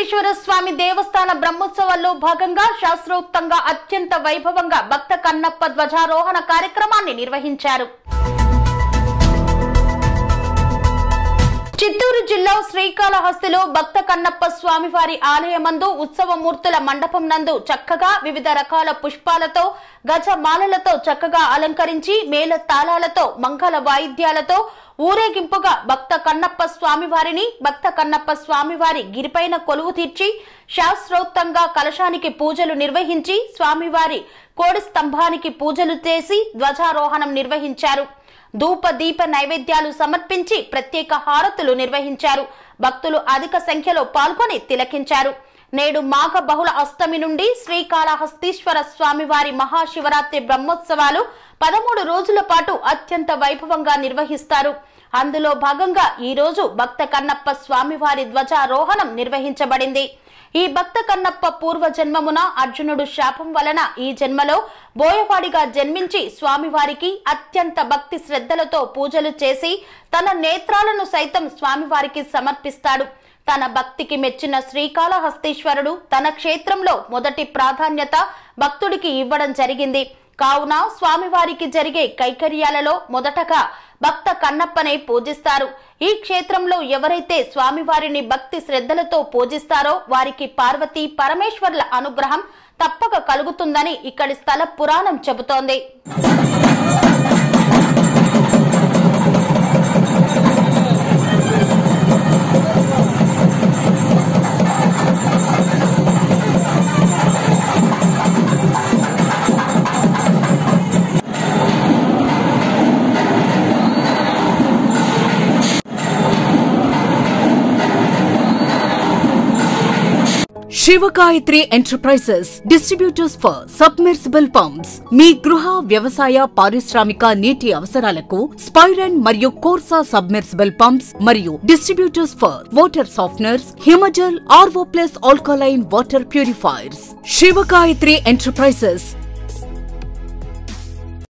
శ్రీకాళహస్తీశ్వర స్వామి దేవస్థాన బ్రహ్మోత్సవాల్లో భాగంగా శాస్త్రోక్తంగా అత్యంత వైభవంగా భక్త కన్నప్ప ధ్వజారోహణ కార్యక్రమాన్ని నిర్వహించారు చిత్తూరు జిల్లా శ్రీకాళహస్తిలో భక్త కన్నప్ప స్వామివారి ఆలయమందు ఉత్సవమూర్తుల మండపం నందు చక్కగా వివిధ రకాల పుష్పాలతో గజమాలలతో చక్కగా అలంకరించి మేళ తాళాలతో మంగళ వాయిద్యాలతో ఊరేగింపుగా భక్త కన్నప్ప స్వామివారిని భక్త కన్నప్ప స్వామివారి గిరిపైన కొలువు తీర్చి శాస్త్రోక్తంగా కలశానికి పూజలు నిర్వహించి స్వామివారి కోడి స్తంభానికి పూజలు చేసి ధ్వజారోహణం నిర్వహించారు ధూప దీప నైవేద్యాలు సమర్పించి ప్రత్యేక హారతులు నిర్వహించారు భక్తులు అధిక సంఖ్యలో పాల్గొని తిలకించారు నేడు మాఘ బహుళ అష్టమి నుండి శ్రీకాళహస్తీశ్వర స్వామివారి మహాశివరాత్రి బ్రహ్మోత్సవాలు పదమూడు రోజుల పాటు అత్యంత వైభవంగా నిర్వహిస్తారు అందులో భాగంగా ఈ రోజు భక్త కన్నప్ప స్వామివారి ధ్వజారోహణం నిర్వహించబడింది ఈ భక్త కన్నప్ప పూర్వ జన్మమున అర్జునుడు శాపం వలన ఈ జన్మలో బోయవాడిగా జన్మించి స్వామివారికి అత్యంత భక్తి శ్రద్ధలతో పూజలు చేసి తన నేత్రాలను సైతం స్వామివారికి సమర్పిస్తాడు తన భక్తికి మెచ్చిన శ్రీకాళహస్తీశ్వరుడు తన క్షేత్రంలో మొదటి ప్రాధాన్యత భక్తుడికి ఇవ్వడం జరిగింది కావున స్వామివారికి జరిగే కైకర్యాలలో మొదటగా భక్త కన్నప్పనే పూజిస్తారు ఈ క్షేత్రంలో ఎవరైతే స్వామివారిని భక్తి శ్రద్ధలతో పూజిస్తారో వారికి పార్వతీ పరమేశ్వర్ల అనుగ్రహం తప్పక కలుగుతుందని ఇక్కడి స్థల పురాణం చెబుతోంది Shivagayatri enterprises distributors for submersible pumps మీ గృహ వ్యవసాయ పారిశ్రామిక నీటి అవసరాలకు స్పైరన్ మరియు కోర్సా సబ్మెర్సిబుల్ పంప్స్ మరియు distributors for water softeners Himajal RO plus alkaline water purifiers Shivagayatri enterprises